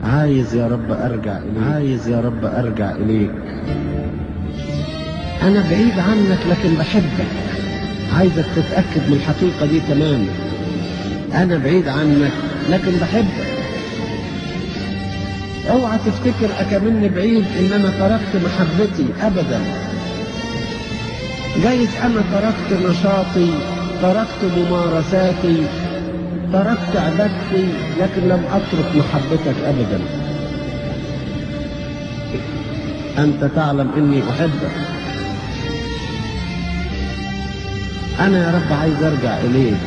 عايز يا رب ارجع اليك عايز يا رب ارجع اليك انا بعيد عنك لكن بحبك عايزك تتاكد من الحقيقه دي تماما انا بعيد عنك لكن بحبك اوعى تفتكر اكمني بعيد ان انا تركت محبتي ابدا جايز انا تركت نشاطي تركت ممارساتي تركت عبادتي لكن لم اترك محبتك ابدا انت تعلم اني احبك انا يا رب عايز ارجع اليك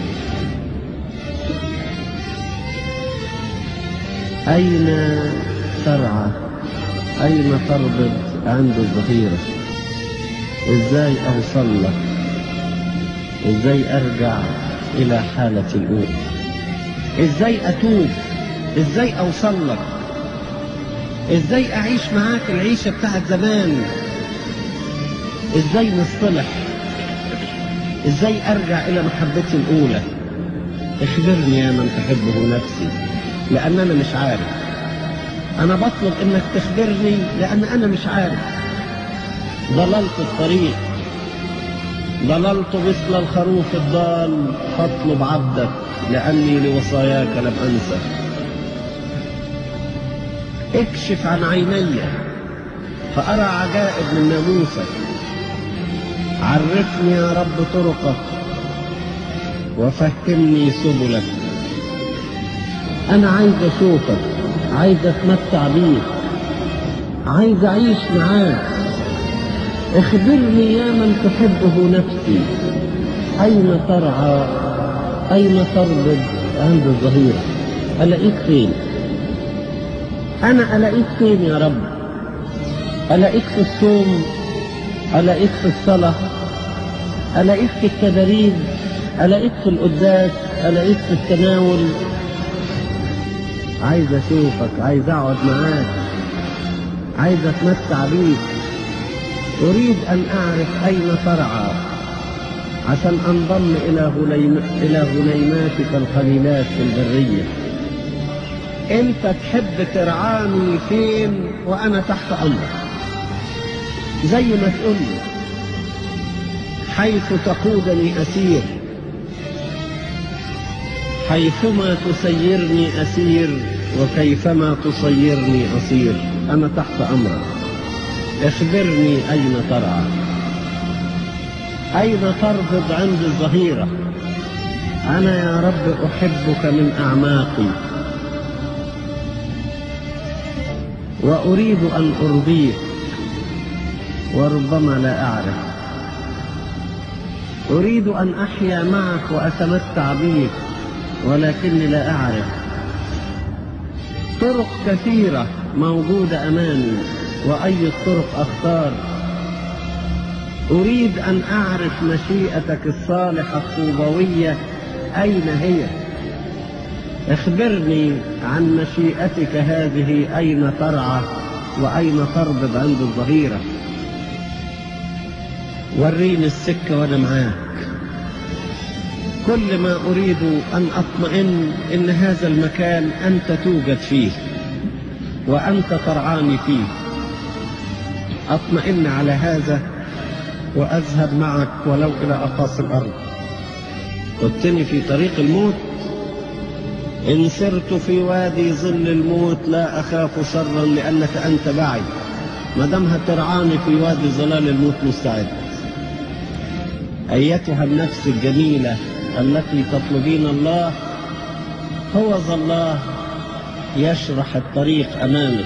اين ترعى اين تربط عند الظهيره ازاي اوصل لك ازاي ارجع الى حالتي الاولى ازاي اتوب ازاي اوصل لك ازاي اعيش معاك العيشه بتاعت زمان ازاي نصطلح ازاي ارجع الى محبتي الاولى اخبرني يا من تحبه نفسي لان انا مش عارف انا بطلب انك تخبرني لان انا مش عارف ضللت الطريق ضللت مثل الخروف الضال فاطلب عبدك لاني لوصاياك لم انسى اكشف عن عيني فارى عجائب من ناموسك عرفني يا رب طرقك وفهمني سبلك انا عايز اشوفك عايز اتمتع بيك عايز اعيش معاك اخبرني يا من تحبه نفسي اين ترعى اين تربض عند الظهيرة الاقيك فين انا الاقيك فين يا رب الاقيك في الصوم الاقيك في الصلاة الاقيك في التدريب الاقيك في القداس الاقيك في التناول عايز اشوفك عايز اقعد معاك عايز اتمتع بيك اريد ان اعرف اين ترعى عشان انضم الى غليم الى غليماتك القليلات في البريه انت تحب ترعاني فين وانا تحت امرك زي ما تقول لي حيث تقودني اسير حيثما تسيرني اسير وكيفما تصيرني اصير انا تحت امرك اخبرني اين ترعى اين تربض عند الظهيره انا يا رب احبك من اعماقي واريد ان ارضيك وربما لا اعرف اريد ان احيا معك واتمتع بيك ولكني لا اعرف طرق كثيره موجوده امامي واي الطرق اختار اريد ان اعرف مشيئتك الصالحه الطوبويه اين هي اخبرني عن مشيئتك هذه اين ترعى واين تربض عند الظهيره وريني السكه وانا معاك كل ما اريد ان اطمئن ان هذا المكان انت توجد فيه وانت ترعاني فيه اطمئن على هذا واذهب معك ولو الى اقاصي الارض قلتني في طريق الموت ان سرت في وادي ظل الموت لا اخاف شرا لانك انت معي ما دام هترعاني في وادي ظلال الموت مستعد ايتها النفس الجميله التي تطلبين الله هو ذا الله يشرح الطريق امامك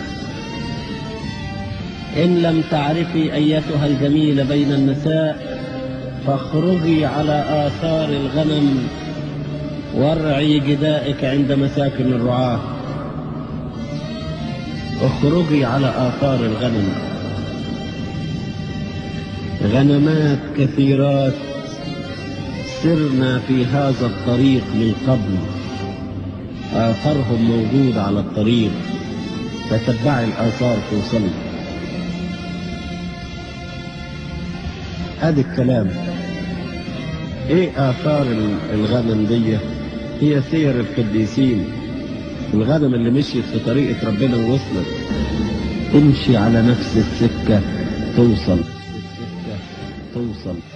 ان لم تعرفي ايتها الجميله بين النساء فاخرجي على اثار الغنم وارعي جدائك عند مساكن الرعاه اخرجي على آثار الغنم غنمات كثيرات سرنا في هذا الطريق من قبل آثارهم موجودة على الطريق تتبعي الآثار توصلي ادي الكلام ايه آثار الغنم دي هي سير القديسين الغنم اللي مشيت في طريقة ربنا ووصلت امشي على نفس السكة توصل السكة توصل